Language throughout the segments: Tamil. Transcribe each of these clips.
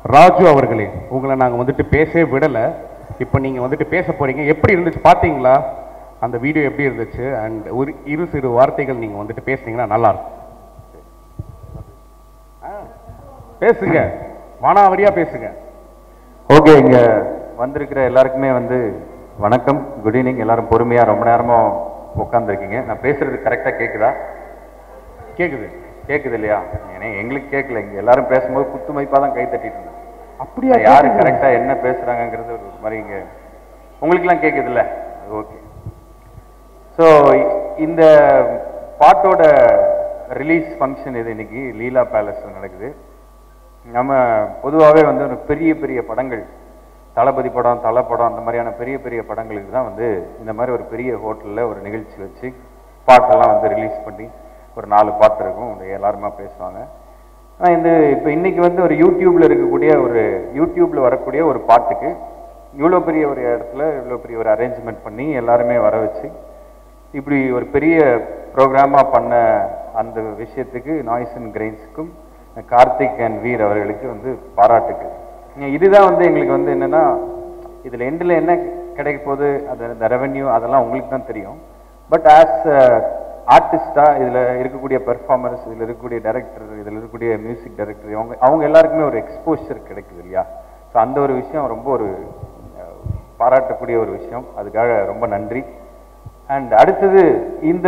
ராஜு அவர்களே உங்களை நாங்கள் வந்துட்டு பேசவே விடலை இப்போ நீங்கள் வந்துட்டு பேச போறீங்க எப்படி இருந்துச்சு பார்த்தீங்களா அந்த வீடியோ எப்படி இருந்துச்சு அண்ட் ஒரு இரு சிறு வார்த்தைகள் நீங்கள் வந்துட்டு பேசுனீங்கன்னா நல்லா இருக்கும் ஆ, பேசுங்க மானாவரியா பேசுங்க ஓகே இங்க வந்திருக்கிற எல்லாருக்குமே வந்து வணக்கம் குட் ஈவினிங் எல்லாரும் பொறுமையா ரொம்ப நேரமா உட்காந்துருக்கீங்க நான் பேசுறது கரெக்டா கேக்குதா கேக்குது கேக்குது இல்லையா ஏன்னா எங்களுக்கு கேட்கல இங்க எல்லாரும் பேசும்போது குத்து மதிப்பா தான் கை தட்டிட்டு இருந்தோம் அப்படியா யாரு கேக்குது? கரெக்டா என்ன பேசுறாங்கங்கிறது ஒரு மாதிரி இங்க உங்களுக்குலாம் கேக்குது இல்ல ஓகே ஸோ இந்த பாட்டோட ரிலீஸ் ஃபங்க்ஷன் இது இன்னைக்கு லீலா பேலஸ்ல நடக்குது நம்ம பொதுவாகவே வந்து ஒரு பெரிய பெரிய படங்கள் தளபதி படம் தலை படம் அந்த மாதிரியான பெரிய பெரிய படங்களுக்கு தான் வந்து இந்த மாதிரி ஒரு பெரிய ஹோட்டலில் ஒரு நிகழ்ச்சி வச்சு பாட்டெல்லாம் வந்து ரிலீஸ் பண்ணி ஒரு நாலு பாட்டு இருக்கும் அது எல்லாருமா பேசுவாங்க ஆனால் இந்த இப்போ இன்னைக்கு வந்து ஒரு யூடியூப்ல இருக்கக்கூடிய ஒரு யூடியூப்ல வரக்கூடிய ஒரு பாட்டுக்கு இவ்வளோ பெரிய ஒரு இடத்துல இவ்வளோ பெரிய ஒரு அரேஞ்ச்மெண்ட் பண்ணி எல்லாருமே வர வச்சு இப்படி ஒரு பெரிய ப்ரோக்ராமாக பண்ண அந்த விஷயத்துக்கு நாய்ஸ் அண்ட் கிரெயின்ஸுக்கும் கார்த்திக் அண்ட் வீர் அவர்களுக்கு வந்து பாராட்டுக்கு இதுதான் வந்து எங்களுக்கு வந்து என்னன்னா இதில் எண்டில் என்ன கிடைக்க போகுது அது அந்த ரெவென்யூ அதெல்லாம் உங்களுக்கு தான் தெரியும் பட் ஆஸ் ஆர்டிஸ்டாக இதில் இருக்கக்கூடிய பெர்ஃபார்மர்ஸ் இதில் இருக்கக்கூடிய டைரக்டர் இதில் இருக்கக்கூடிய மியூசிக் டைரக்டர் அவங்க அவங்க எல்லாருக்குமே ஒரு எக்ஸ்போஷர் கிடைக்குது இல்லையா ஸோ அந்த ஒரு விஷயம் ரொம்ப ஒரு அஹ், பாராட்டக்கூடிய ஒரு விஷயம் அதுக்காக ரொம்ப நன்றி அண்ட் அடுத்தது இந்த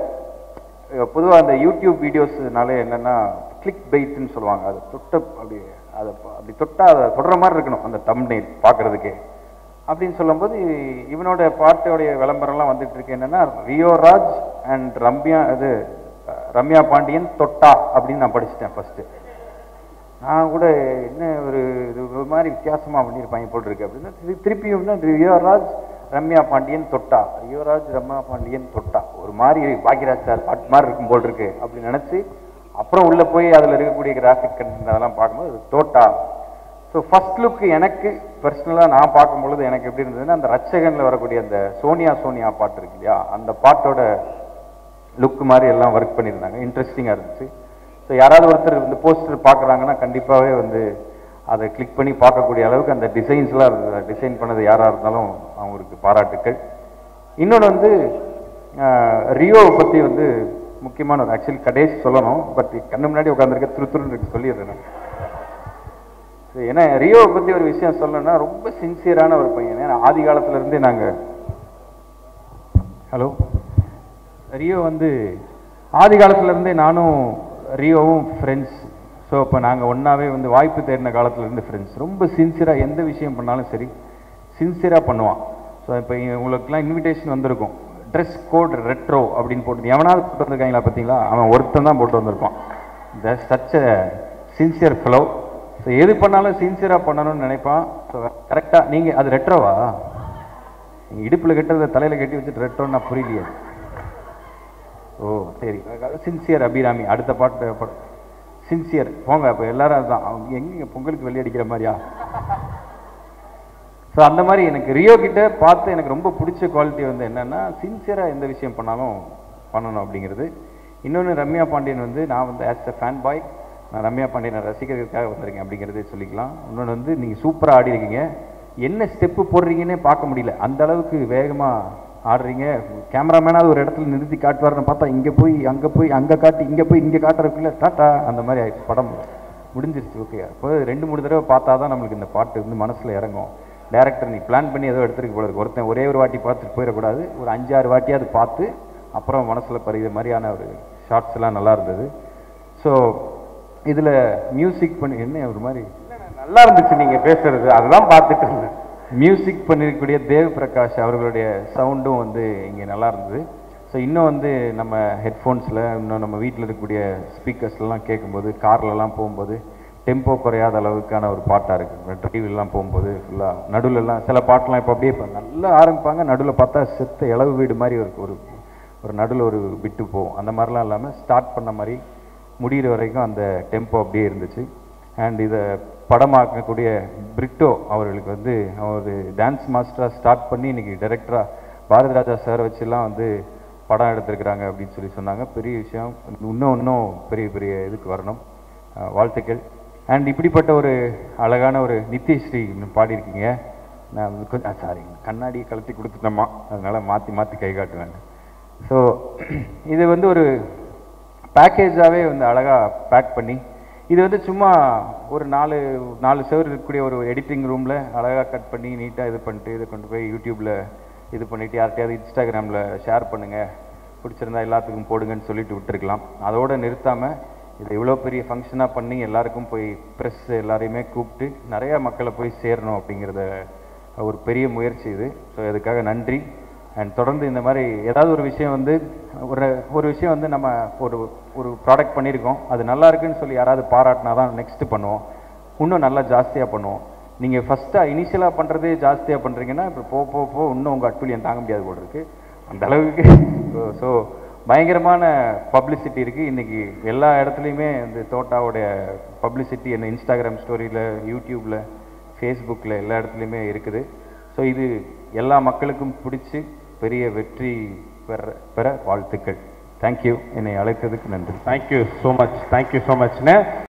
பொதுவாக அந்த யூடியூப் வீடியோஸ்னால என்னன்னா கிளிக் பைட்னு சொல்லுவாங்க அதை தொட்ட அப்படி அதை ப- அப்படி தொட்டா அதை தொடர மாதிரி இருக்கணும் அந்த தம்ப்நெயில் பார்க்கறதுக்கே அப்படின்னு சொல்லும்போது இவனோட பாட்டோடைய விளம்பரம்லாம் வந்துட்டு இருக்கு என்னன்னா ரியோ ராஜ் அண்ட் ரம்யா இது அஹ், ரம்யா பாண்டியன் தொட்டா அப்படின்னு நான் படிச்சிட்டேன் ஃபர்ஸ்ட் நான் கூட என்ன ஒரு இது ஒரு மாதிரி வித்தியாசமா பண்ணியிருப்பாங்க போட்டிருக்கு அப்படின்னா திரு- திருப்பியும் தான் ரியோராஜ் ரம்யா பாண்டியன் தொட்டா ரியோராஜ் ரம்யா பாண்டியன் தொட்டா ஒரு மாதிரி பாக்யராஜ் சார் பாட்டு மாதிரி இருக்கும் போல் இருக்கு அப்படின்னு நினைச்சு அப்புறம் உள்ள போய் அதுல இருக்கக்கூடிய கிராஃபிக் கண்டென்ட் அதெல்லாம் பார்க்கும்போது அது தோட்டா ஸோ ஃபர்ஸ்ட் லுக் எனக்கு பர்சனலாக நான் பார்க்கும் பொழுது எனக்கு எப்படி இருந்ததுன்னா அந்த ரட்சகன்ல வரக்கூடிய அந்த சோனியா சோனியா பாட்டு இருக்கு இல்லையா அந்த பாட்டோட லுக் மாதிரி எல்லாம் ஒர்க் பண்ணியிருந்தாங்க இன்ட்ரெஸ்டிங்காக இருந்துச்சு ஸோ யாராவது ஒருத்தர் இந்த போஸ்டர் பார்க்குறாங்கன்னா கண்டிப்பாகவே வந்து அதை கிளிக் பண்ணி பார்க்கக்கூடிய அளவுக்கு அந்த டிசைன்ஸ்லாம் டிசைன் பண்ணது யாராக இருந்தாலும் அவங்களுக்கு பாராட்டுக்கள் இன்னொன்று வந்து ஆஹ், ரியோவை பற்றி வந்து முக்கியமான ஒரு ஆக்சுவலி கடைசி சொல்லணும் பட் கண்ணு முன்னாடி உட்காந்துருக்க திரு திருன்னு இருக்கு சொல்லிடுறேன் நான். சரி, ஏன்னா ரியோவை பற்றி ஒரு விஷயம் சொல்லணும்னா ரொம்ப சின்சியரான ஒரு பையன் ஏன்னா ஆதி காலத்துல இருந்தே நாங்கள் ஹலோ ரியோ வந்து ஆதி காலத்துல இருந்தே நானும் ரியோவும் ஃப்ரெண்ட்ஸ் ஸோ இப்போ நாங்கள் ஒன்றாவே வந்து வாய்ப்பு தேடின காலத்துல இருந்து ஃப்ரெண்ட்ஸ் ரொம்ப சின்சியராக எந்த விஷயம் பண்ணாலும் சரி சின்சியராக பண்ணுவான் ஸோ இப்போ உங்களுக்குலாம் இன்விடேஷன் வந்திருக்கும் ட்ரெஸ் கோட் ரெட்ரோ அப்படின்னு போட்டு எவனாவது போட்டு வந்திருக்காங்களா பார்த்தீங்களா அவன் ஒருத்தன் தான் போட்டு வந்திருப்பான் the such sincere flow so எது பண்ணாலும் சின்சியராக பண்ணணும்னு நினைப்பான் ஸோ கரெக்டாக நீங்கள் அது ரெட்ரோவா நீங்கள் இடுப்பில் கட்டுறத தலையில் கட்டி வச்சுட்டு ரெட்டோன்னா புரியலையே ஓ சரி சின்சியர் அபிராமி அடுத்த பாட்டு சின்சியர் போங்க அப்போ எல்லாரும் அதுதான் அவங்க எங்க பொங்கலுக்கு வெள்ளி அடிக்கிற மாதிரியா ஸோ அந்த மாதிரி எனக்கு ரியோ கிட்ட பார்த்து எனக்கு ரொம்ப பிடிச்ச குவாலிட்டி வந்து என்னன்னா சின்சியராக எந்த விஷயம் பண்ணாலும் பண்ணணும் அப்படிங்கிறது இன்னொன்று ரம்யா பாண்டியன் வந்து நான் வந்து ஆஸ் அ ஃபேன் பாய் நான் ரம்யா பாண்டியனை ரசிக்கிறதுக்காக வந்திருக்கேன் அப்படிங்கிறதே சொல்லிக்கலாம் இன்னொன்று வந்து நீங்கள் சூப்பராக ஆடி இருக்கீங்க என்ன ஸ்டெப்பு போடுறீங்கன்னே பார்க்க முடியல அந்த அளவுக்கு வேகமாக ஆடுறீங்க கேமராமேனாவது ஒரு இடத்துல நிறுத்தி காட்டுவார்னு பார்த்தா இங்கே போய் அங்கே போய் அங்கே காட்டி இங்கே போய் இங்கே காட்டுறதுக்குள்ள டாட்டா அந்த மாதிரி ஆயிடுச்சு படம் முடிஞ்சிருச்சு ஓகே அப்போ ரெண்டு மூணு தடவை பார்த்தா தான் நம்மளுக்கு இந்த பாட்டு வந்து மனசில் இறங்கும் டேரக்டர் நீ பிளான் பண்ணி ஏதோ எடுத்துருக்கு போல இருக்கு ஒருத்தன் ஒரே ஒரு வாட்டி பார்த்துட்டு போயிடக்கூடாது ஒரு அஞ்சாறு வாட்டியாவது பார்த்து அப்புறம் மனசில் பறித மாதிரியான ஒரு ஷார்ட்ஸ் எல்லாம் நல்லா இருந்தது ஸோ இதில் மியூசிக் பண்ணி என்ன ஒரு மாதிரி நல்லா இருந்துச்சு நீங்க பேசுறது அதெல்லாம் பார்த்துட்டு இருந்தேன் மியூசிக் பண்ணிருக்கக்கூடிய தேவ் பிரகாஷ் அவர்களுடைய சவுண்டும் வந்து இங்கே நல்லா இருந்தது ஸோ இன்னும் வந்து நம்ம ஹெட்ஃபோன்ஸில் இன்னும் நம்ம வீட்டில் இருக்கக்கூடிய ஸ்பீக்கர்ஸ்லாம் கேட்கும்போது கார்லலாம் போகும்போது டெம்போ குறையாத அளவுக்கான ஒரு பாட்டாக இருக்குது டிவிலலாம் போகும்போது ஃபுல்லாக நடுவுலலாம் சில பாட்டெலாம் இப்போ அப்படியே இப்ப நல்லா ஆரம்பிப்பாங்க நடுவில் பார்த்தா செத்த இளவு வீடு மாதிரி ஒரு ஒரு ஒரு நடுவில் ஒரு விட்டு போகும் அந்த மாதிரிலாம் இல்லாமல் ஸ்டார்ட் பண்ண மாதிரி முடிகிற வரைக்கும் அந்த டெம்போ அப்படியே இருந்துச்சு அண்ட் இதை படமாக்கக்கூடிய பிரிட்டோ அவர்களுக்கு வந்து அவர் டான்ஸ் மாஸ்டராக ஸ்டார்ட் பண்ணி இன்னைக்கு டைரக்டராக பாரதி ராஜா சார் வச்சுலாம் வந்து படம் எடுத்திருக்கிறாங்க அப்படின்னு சொல்லி சொன்னாங்க பெரிய விஷயம் இன்னும் இன்னும் பெரிய பெரிய இதுக்கு வரணும் அஹ் வாழ்த்துக்கள் அண்ட் இப்படிப்பட்ட ஒரு அழகான ஒரு நித்யஸ்ரீ பாடியிருக்கீங்க நான் கொஞ்சம் சாரி கண்ணாடி கழட்டி கொடுத்துட்டோமா அதனால மாற்றி மாற்றி கை காட்டுவேன் ஸோ இது வந்து ஒரு பேக்கேஜாகவே வந்து அழகாக பேக் பண்ணி இது வந்து சும்மா ஒரு நாலு நாலு செவர் இருக்கக்கூடிய ஒரு எடிட்டிங் ரூமில் அழகாக கட் பண்ணி நீட்டாக இது பண்ணிட்டு இதை கொண்டு போய் யூடியூப்பில் இது பண்ணிவிட்டு யார்கிட்டயாவது இன்ஸ்டாகிராமில் ஷேர் பண்ணுங்கள் பிடிச்சிருந்தா எல்லாத்துக்கும் போடுங்கன்னு சொல்லிட்டு விட்டுருக்கலாம் அதோட நிறுத்தாமல் இதை இவ்வளோ பெரிய ஃபங்க்ஷனாக பண்ணி எல்லாருக்கும் போய் ப்ரெஸ் எல்லாரையுமே கூப்பிட்டு நிறையா மக்களை போய் சேரணும் அப்படிங்கிறத ஒரு பெரிய முயற்சி இது ஸோ இதுக்காக நன்றி அண்ட் தொடர்ந்து இந்த மாதிரி ஏதாவது ஒரு விஷயம் வந்து ஒரு ஒரு விஷயம் வந்து நம்ம ஒரு ஒரு ப்ராடக்ட் பண்ணியிருக்கோம் அது நல்லா இருக்குன்னு சொல்லி யாராவது பாராட்டினா தான் நெக்ஸ்ட் பண்ணுவோம் இன்னும் நல்லா ஜாஸ்தியாக பண்ணுவோம் நீங்கள் ஃபஸ்ட்டாக இனிஷியலாக பண்ணுறதே ஜாஸ்தியாக பண்ணுறீங்கன்னா இப்போ போ போ போ இன்னும் உங்கள் அட்டுலியம் தாங்க முடியாது போல இருக்கு அந்த அளவுக்கு ஸோ பயங்கரமான பப்ளிசிட்டி இருக்குது இன்றைக்கி எல்லா இடத்துலையுமே இந்த தோட்டாவுடைய பப்ளிசிட்டி என்ன இன்ஸ்டாகிராம் ஸ்டோரியில் யூடியூப்பில் ஃபேஸ்புக்கில் எல்லா இடத்துலையுமே இருக்குது ஸோ இது எல்லா மக்களுக்கும் பிடிச்சி பெரிய வெற்றி பெற பெற வாழ்த்துக்கள் தேங்க்யூ என்னை அழைத்ததுக்கு நன்றி thank you so much thank you so மச்ண்ணே